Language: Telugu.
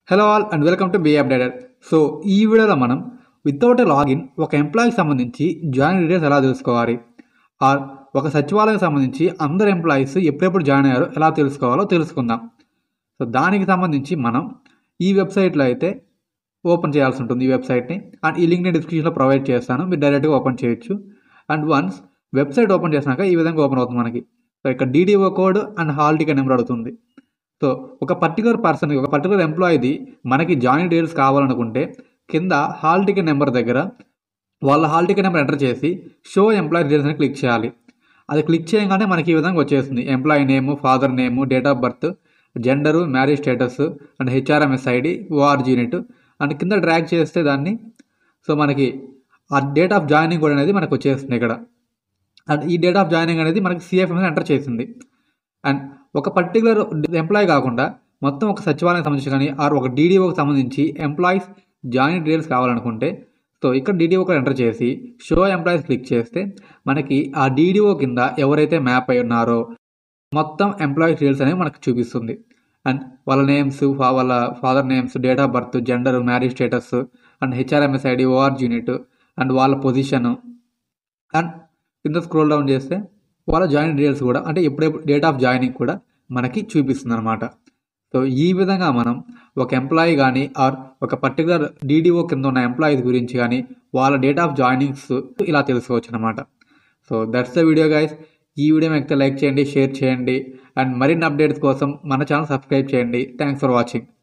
hello all and welcome to be updated so ఈ వీడియోలో మనం వితౌట్ లాగిన్ ఒక ఎంప్లాయీకి సంబంధించి జాయిన్ డీటెయిల్స్ ఎలా తెలుసుకోవాలి ఆర్ ఒక సచివాలయం సంబంధించి అందరు ఎంప్లాయీస్ ఎప్పుడెప్పుడు జాయిన్ అయ్యారో ఎలా తెలుసుకోవాలో తెలుసుకుందాం సో దానికి సంబంధించి మనం ఈ వెబ్సైట్లో అయితే ఓపెన్ చేయాల్సి ఉంటుంది ఈ వెబ్సైట్ని అండ్ ఈ లింక్ నేను డిస్క్రిప్షన్లో ప్రొవైడ్ చేస్తాను మీరు డైరెక్ట్గా ఓపెన్ చేయొచ్చు అండ్ వన్స్ వెబ్సైట్ ఓపెన్ చేసినాక ఈ విధంగా ఓపెన్ అవుతుంది మనకి సో ఇక్కడ DDO code and hall ticket number అడుగుతుంది సో ఒక పర్టికులర్ పర్సన్ ఒక పర్టికులర్ ఎంప్లాయీది మనకి జాయిన్ డీటెయిల్స్ కావాలనుకుంటే కింద హాల్ టికెట్ నెంబర్ దగ్గర వాళ్ళ హాల్ టికెట్ నెంబర్ ఎంటర్ చేసి షో ఎంప్లాయీ డీటెయిల్స్ అని క్లిక్ చేయాలి అది క్లిక్ చేయగానే మనకి ఈ విధంగా వచ్చేస్తుంది employee name father name date of birth gender marriage status and HRMS ID ORG unit and కింద డ్రాగ్ చేస్తే దాన్ని సో మనకి ఆ డేట్ ఆఫ్ జాయినింగ్ కూడా అనేది మనకు వచ్చేస్తుంది ఇక్కడ అండ్ ఈ డేట్ ఆఫ్ జాయినింగ్ అనేది మనకి సిఎఫ్ఎం ఎంటర్ చేసింది అండ్ ఒక పర్టికులర్ ఎంప్లాయీ కాకుండా మొత్తం ఒక సచివాలయం సంబంధించి కానీ ఆర్ ఒక డీడీఓకి సంబంధించి ఎంప్లాయీస్ జాయిన్ డీటెయిల్స్ కావాలనుకుంటే సో ఇక్కడ డీడీఓ కూడా ఎంటర్ చేసి షో ఎంప్లాయీస్ క్లిక్ చేస్తే మనకి ఆ డీడీఓ కింద ఎవరైతే మ్యాప్ అయి ఉన్నారో మొత్తం ఎంప్లాయీ డీటెయిల్స్ అనేవి మనకు చూపిస్తుంది అండ్ వాళ్ళ నేమ్స్ వాళ్ళ father names date of birth gender marriage status and HRMS ID ORG unit and వాళ్ళ పొజిషన్ అండ్ కింద స్క్రోల్ డౌన్ చేస్తే వాళ్ళ జాయిన్ డీటెయిల్స్ కూడా అంటే ఎప్పుడెప్పుడు డేట్ ఆఫ్ జాయినింగ్ కూడా మనకి చూపిస్తుంది అనమాట సో ఈ విధంగా మనం ఒక ఎంప్లాయీ కానీ ఆర్ ఒక పర్టికులర్ డీడీఓ కింద ఉన్న ఎంప్లాయీస్ గురించి కానీ వాళ్ళ డేట్ ఆఫ్ జాయినింగ్స్ ఇలా తెలుసుకోవచ్చు అనమాట so that's the video guys ఈ వీడియో మీకు లైక్ చేయండి షేర్ చేయండి అండ్ మరిన్ని అప్డేట్స్ కోసం మన ఛానల్ సబ్స్క్రైబ్ చేయండి థ్యాంక్స్ ఫర్ వాచింగ్